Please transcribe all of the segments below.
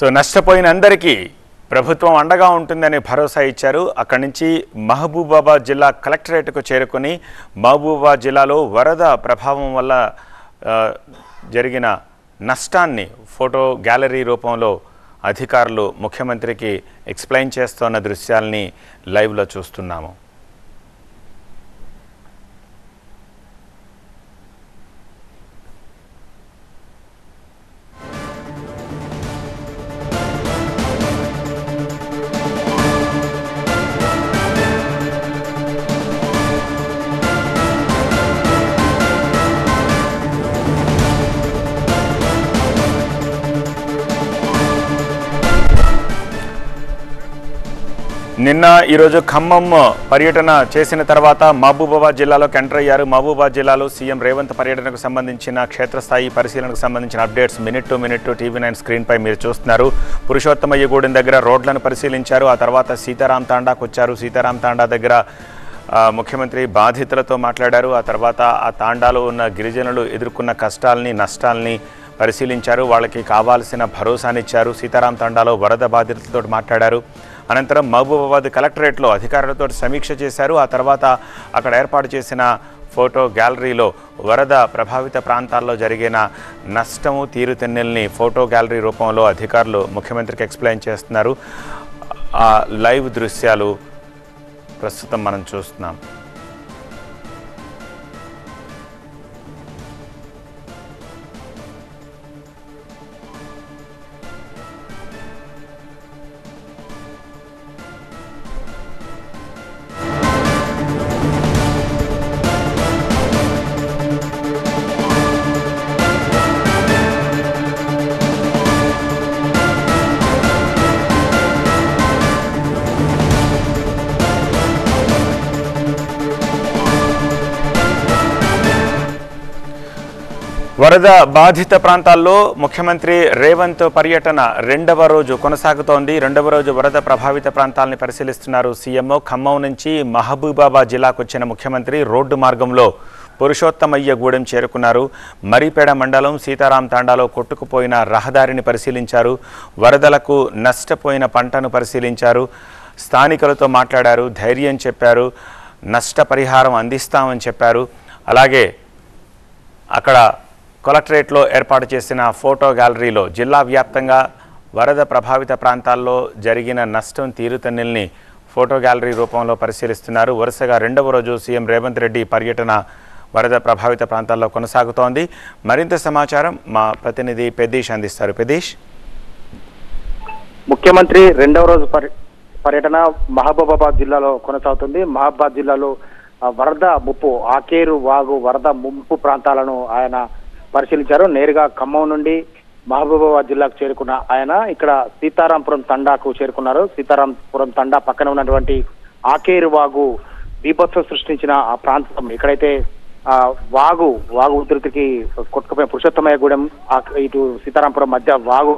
So నష్టపోయిన అందరికీ ప్రభుత్వం అండగా ఉంటుందని భరోసా ఇచ్చారు అక్కడి నుంచి మహబూబాబాద్ జిల్లా కలెక్టరేట్కు చేరుకొని మహబూబాబాద్ జిల్లాలో వరద ప్రభావం వల్ల ఆ, జరిగిన నష్టాన్ని ఫోటో గ్యాలరీ రూపంలో అధికారులు ముఖ్యమంత్రికి ఎక్స్ప్లెయిన్ చేస్తున్న దృశ్యాల్ని లైవ్లో చూస్తున్నాము నిన్న ఈరోజు ఖమ్మం పర్యటన చేసిన తర్వాత మహబూబాబాద్ జిల్లాలోకి ఎంటర్ అయ్యారు మహబూబాబాద్ జిల్లాలో సీఎం రేవంత్ పర్యటనకు సంబంధించిన క్షేత్రస్థాయి పరిశీలనకు సంబంధించిన updates minute to minute TV nine స్క్రీన్పై మీరు చూస్తున్నారు పురుషోత్తమయ్యగూడెం దగ్గర రోడ్లను పరిశీలించారు ఆ తర్వాత సీతారాం తాండాకు వచ్చారు సీతారాం తాండా దగ్గర ఆ, ముఖ్యమంత్రి బాధితులతో మాట్లాడారు ఆ తర్వాత ఆ తాండాలో ఉన్న గిరిజనులు ఎదుర్కొన్న కష్టాల్ని నష్టాల్ని పరిశీలించారు వాళ్ళకి కావాల్సిన భరోసానిచ్చారు సీతారాం తండాలో వరద బాధితులతో మాట్లాడారు అనంతరం మహబూబాబాద్ కలెక్టరేట్లో అధికారులతో సమీక్ష చేశారు ఆ తర్వాత అక్కడ ఏర్పాటు చేసిన ఫోటో గ్యాలరీలో వరద ప్రభావిత ప్రాంతాల్లో జరిగిన నష్టము తీరుతెన్నెల్ని ఫోటో గ్యాలరీ రూపంలో అధికారులు ముఖ్యమంత్రికి ఎక్స్ప్లెయిన్ చేస్తున్నారు ఆ లైవ్ దృశ్యాలు ప్రస్తుతం మనం చూస్తున్నాం వరద బాధిత ప్రాంతాల్లో ముఖ్యమంత్రి రేవంత్ పర్యటన రెండవ రోజు కొనసాగుతోంది రెండవ రోజు వరద ప్రభావిత ప్రాంతాలని పరిశీలిస్తున్నారు సీఎంఓ ఖమ్మం నుంచి మహబూబాబాద్ జిల్లాకు వచ్చిన ముఖ్యమంత్రి రోడ్డు మార్గంలో పురుషోత్తమయ్యగూడెం చేరుకున్నారు మరిపేడ మండలం సీతారాం తాండాలో కొట్టుకుపోయిన రహదారిని పరిశీలించారు వరదలకు నష్టపోయిన పంటను పరిశీలించారు స్థానికులతో మాట్లాడారు ధైర్యం చెప్పారు నష్టపరిహారం అందిస్తామని చెప్పారు అలాగే అక్కడ కలెక్టరేట్లో ఏర్పాటు చేసిన ఫోటో గ్యాలరీలో జిల్లా వ్యాప్తంగా వరద ప్రభావిత ప్రాంతాల్లో జరిగిన నష్టం తీరుతెన్నుల్ని ఫోటో గ్యాలరీ రూపంలో పరిశీలిస్తున్నారు వరుసగా రెండవ రోజు సీఎం రేవంత్ రెడ్డి పర్యటన వరద ప్రభావిత ప్రాంతాల్లో కొనసాగుతోంది మరింత సమాచారం మా ప్రతినిధి పెద్దీష్ అందిస్తారు పెద్దీష్ ముఖ్యమంత్రి రెండవ రోజు పర్య- పర్యటన మహబూబాబాద్ జిల్లాలో కొనసాగుతుంది మహబాద్ జిల్లాలో ఆ, వరద ముప్పు ఆకేరు వాగు వరద ముంపు ప్రాంతాలను ఆయన పరిశీలించారు నేరుగా ఖమ్మం నుండి మహబూబాబాద్ జిల్లాకు చేరుకున్న ఆయన ఇక్కడ సీతారాంపురం తండాకు చేరుకున్నారు సీతారాంపురం తండా పక్కన ఉన్నటువంటి ఆకేరు వాగు బీభత్సం సృష్టించిన ఆ ప్రాంతం ఎక్కడైతే ఆ వాగు వాగు ఉధృతికి కొట్టుకుపోయిన పురుషోత్తమయ్యగూడెం ఆ- ఇటు సీతారాంపురం మధ్య వాగు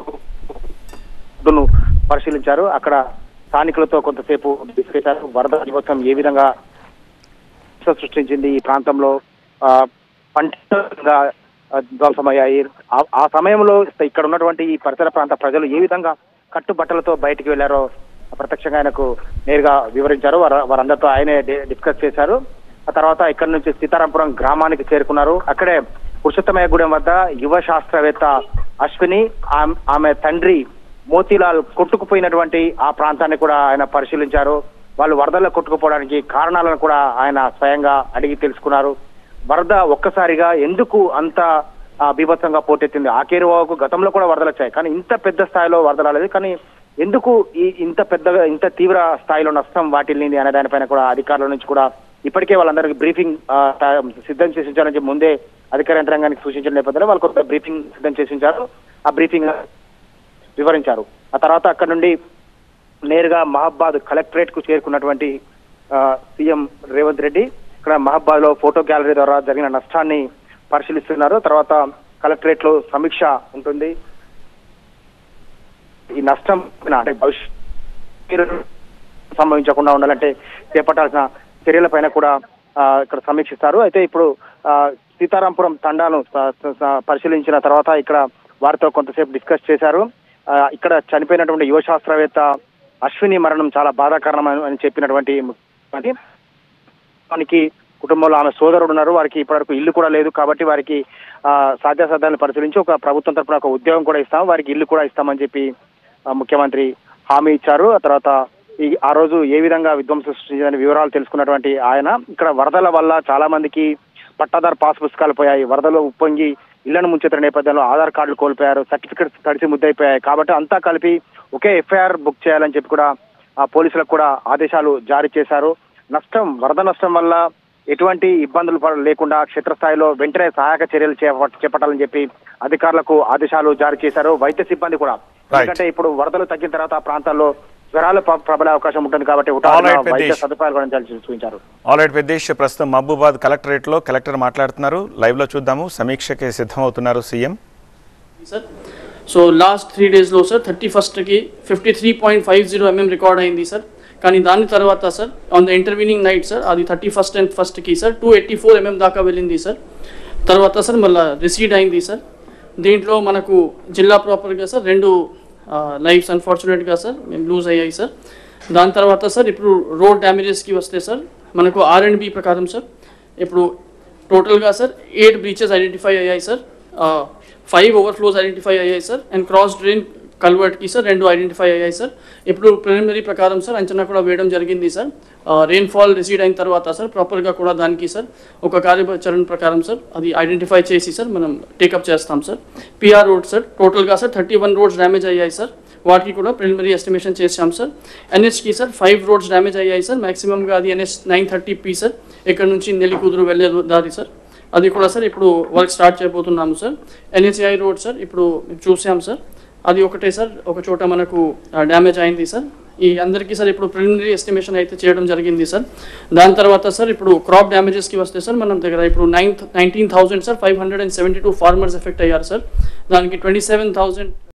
ను పరిశీలించారు అక్కడ స్థానికులతో కొంతసేపు డిస్కస్ చేశారు వరద బీభత్సం ఏ విధంగా సృష్టించింది ఈ ప్రాంతంలో ఆ, పంటగా ఆ, ధ్వంసమయ్యాయి ఆ- ఆ సమయంలో ఇక్కడ ఉన్నటువంటి ఈ పరిసర ప్రాంత ప్రజలు ఏ విధంగా కట్టుబట్టలతో బయటికి వెళ్లారో ప్రత్యక్షంగా ఆయనకు నేరుగా వివరించారు వారు- వారందరితో ఆయనే డి- డిస్కస్ చేశారు ఆ తర్వాత ఇక్కడ నుంచి సీతారాంపురం గ్రామానికి చేరుకున్నారు అక్కడే పురుషోత్తమయ్యగూడెం వద్ద యువ శాస్త్రవేత్త అశ్విని ఆమ్- ఆమె తండ్రి మోతీలాల్ కొట్టుకుపోయినటువంటి ఆ ప్రాంతాన్ని కూడా ఆయన పరిశీలించారు వాళ్ళు వరదల్లో కొట్టుకుపోవడానికి కారణాలను కూడా ఆయన స్వయంగా అడిగి తెలుసుకున్నారు వరద ఒక్కసారిగా ఎందుకు అంత ఆ, బీభత్సంగా పోటెత్తింది ఆకేరువాకు గతంలో కూడా వరదలు వచ్చాయి కానీ ఇంత పెద్ద స్థాయిలో వరదలు రాలేదు కానీ ఎందుకు ఈ ఇంత పెద్దగా ఇంత తీవ్ర స్థాయిలో నష్టం వాటిల్లింది అనే దానిపైన కూడా అధికారుల నుంచి కూడా ఇప్పటికే వాళ్ళందరికీ బ్రీఫింగ్ ఆ, తా- సిద్ధం చేసి ఉంచారని చెప్పి ముందే అధికార యంత్రాంగానికి సూచించిన నేపథ్యంలో వాళ్ళకు ఒక బ్రీఫింగ్ సిద్ధం చేసి ఉంచారు ఆ బ్రీఫింగ్ వివరించారు ఆ తర్వాత అక్కడ నుండి నేరుగా మహబాద్ కలెక్టరేట్ కు చేరుకున్నటువంటి ఆ, సీఎం రేవంత్ రెడ్డి ఇక్కడ మహబాద్ లో ఫోటో గ్యాలరీ ద్వారా జరిగిన నష్టాన్ని పరిశీలిస్తున్నారు తర్వాత కలెక్టరేట్ లో సమీక్ష ఉంటుంది ఈ నష్టం అంటే భవిష్యత్ సంభవించకుండా ఉండాలంటే చేపట్టాల్సిన చర్యలపైన కూడా ఆ, ఇక్కడ సమీక్షిస్తారు అయితే ఇప్పుడు ఆ, సీతారాంపురం తండాను స- స- స- పరిశీలించిన తర్వాత ఇక్కడ వారితో కొంతసేపు డిస్కస్ చేశారు ఆ, ఇక్కడ చనిపోయినటువంటి యువ శాస్త్రవేత్త అశ్విని మరణం చాలా బాధాకరణం అని- అని చెప్పినటువంటి ముఖ్యమంత్రి వారికి కుటుంబంలో ఆమె సోదరుడు ఉన్నారు వారికి ఇప్పటివరకు ఇల్లు కూడా లేదు కాబట్టి వారికి ఆ, సాధ్యాసాధ్యాలను పరిశీలించి ఒక ప్రభుత్వం తరపున ఒక ఉద్యోగం కూడా ఇస్తాం వారికి ఇల్లు కూడా ఇస్తామని చెప్పి ఆ, ముఖ్యమంత్రి హామీ ఇచ్చారు ఆ తర్వాత ఈ ఆ రోజు ఏ విధంగా విధ్వంసం సృష్టించిన వివరాలు తెలుసుకున్నటువంటి ఆయన ఇక్కడ వరదల వల్ల చాలా మందికి పట్టాదారు పాస్ పుస్తకాలు పోయాయి వరదలో ఉప్పొంగి ఇళ్లను ముంచెత్తిన నేపథ్యంలో ఆధార్ కార్డులు కోల్పోయారు సర్టిఫికెట్స్ తడిసి ముద్దయిపోయాయి కాబట్టి అంతా కలిపి ఒకే ఎఫ్ఐఆర్ బుక్ చేయాలని చెప్పి కూడా ఆ పోలీసులకు కూడా ఆదేశాలు జారీ చేశారు నష్టం వరద నష్టం వల్ల ఎటువంటి ఇబ్బందులు పడ- లేకుండా క్షేత్రస్థాయిలో వెంటనే సహాయక చర్యలు చేపట్- చేపట్టాలని చెప్పి అధికారులకు ఆదేశాలు జారీ చేశారు వైద్య సిబ్బంది కూడా ఎందుకంటే ఇప్పుడు వరదలు తగ్గిన తర్వాత ఆ ప్రాంతాల్లో జ్వరాలు ప్ర- ప్రబలే అవకాశం ఉంటుంది కాబట్టి హుటాహుటిన All right, వైద్య Pradesh. సదుపాయాలు కూడా చూ- చూపించారు ఆల్రైట్ పెద్దేశ్ ప్రస్తుతం మహబూబాద్ కలెక్టరేట్లో కలెక్టర్ మాట్లాడుతున్నారు లైవ్లో చూద్దాము సమీక్షకి సిద్ధమవుతున్నారు CM sir so last three డేస్లో సార్ థర్టీ ఫస్ట్కి fifty three point five zero MM record అయింది సార్ కానీ దాని తర్వాత sir on the intervening night sir అది థర్టీ ఫస్ట్ అండ్ ఫస్ట్కి sir two eighty four MM దాకా వెళ్ళింది సార్ తర్వాత సార్ మళ్ళీ రిసీడ్ అయింది సార్ దీంట్లో మనకు జిల్లా ప్రాపర్గా సార్ రెండు లైఫ్స్ అన్ఫార్చునేట్గా సార్ మేము లూజ్ అయ్యాయి సార్ దాని తర్వాత సార్ ఇప్పుడు రోడ్ డ్యామేజెస్కి వస్తే సార్ మనకు ఆర్ అండ్ బి ప్రకారం సార్ ఇప్పుడు టోటల్గా సార్ ఎయిట్ బ్రీచెస్ ఐడెంటిఫై అయ్యాయి సార్ ఫైవ్ ఓవర్ఫ్లోస్ ఐడెంటిఫై అయ్యాయి సార్ అండ్ క్రాస్ డ్రైన్ కల్వర్ట్కి సార్ రెండు ఐడెంటిఫై అయ్యాయి సార్ ఇప్పుడు ప్రిలిమినరీ ప్రకారం సార్ అంచనా కూడా వేయడం జరిగింది సార్ రెయిన్ఫాల్ రిసీడ్ అయిన తర్వాత సార్ ప్రాపర్గా కూడా దానికి సార్ ఒక కార్యాచరణ ప్రకారం సార్ అది ఐడెంటిఫై చేసి సార్ మనం టేకప్ చేస్తాం సార్ పిఆర్ రోడ్ సార్ టోటల్గా sir thirty one roads damage అయ్యాయి సార్ వాటికి కూడా ప్రిలిమినరీ ఎస్టిమేషన్ చేసాం సార్ ఎన్హెచ్కి సార్ ఫైవ్ రోడ్స్ డ్యామేజ్ అయ్యాయి సార్ మాక్సిమంగా అది NH nine thirty P sir ఇక్కడ నుంచి నెల్లికూదురు వెళ్ళే దారి సార్ అది కూడా సార్ ఇప్పుడు వర్క్ స్టార్ట్ చేయబోతున్నాము సార్ ఎన్హెచ్ఐ రోడ్ సార్ ఇప్పుడు చూసాం సార్ అది ఒకటే సార్ ఒక చోట మనకు డ్యామేజ్ అయింది సార్ ఈ అందరికీ సార్ ఇప్పుడు ప్రిలిమినరీ ఎస్టిమేషన్ అయితే చేయడం జరిగింది సార్ దాని తర్వాత సార్ ఇప్పుడు క్రాప్ డ్యామేజెస్కి వస్తే సార్ మనం దగ్గర ఇప్పుడు nine nineteen thousand sir five hundred and seventy two farmers effect అయ్యారు సార్ దానికి ట్వంటీ సెవెన్ థౌసండ్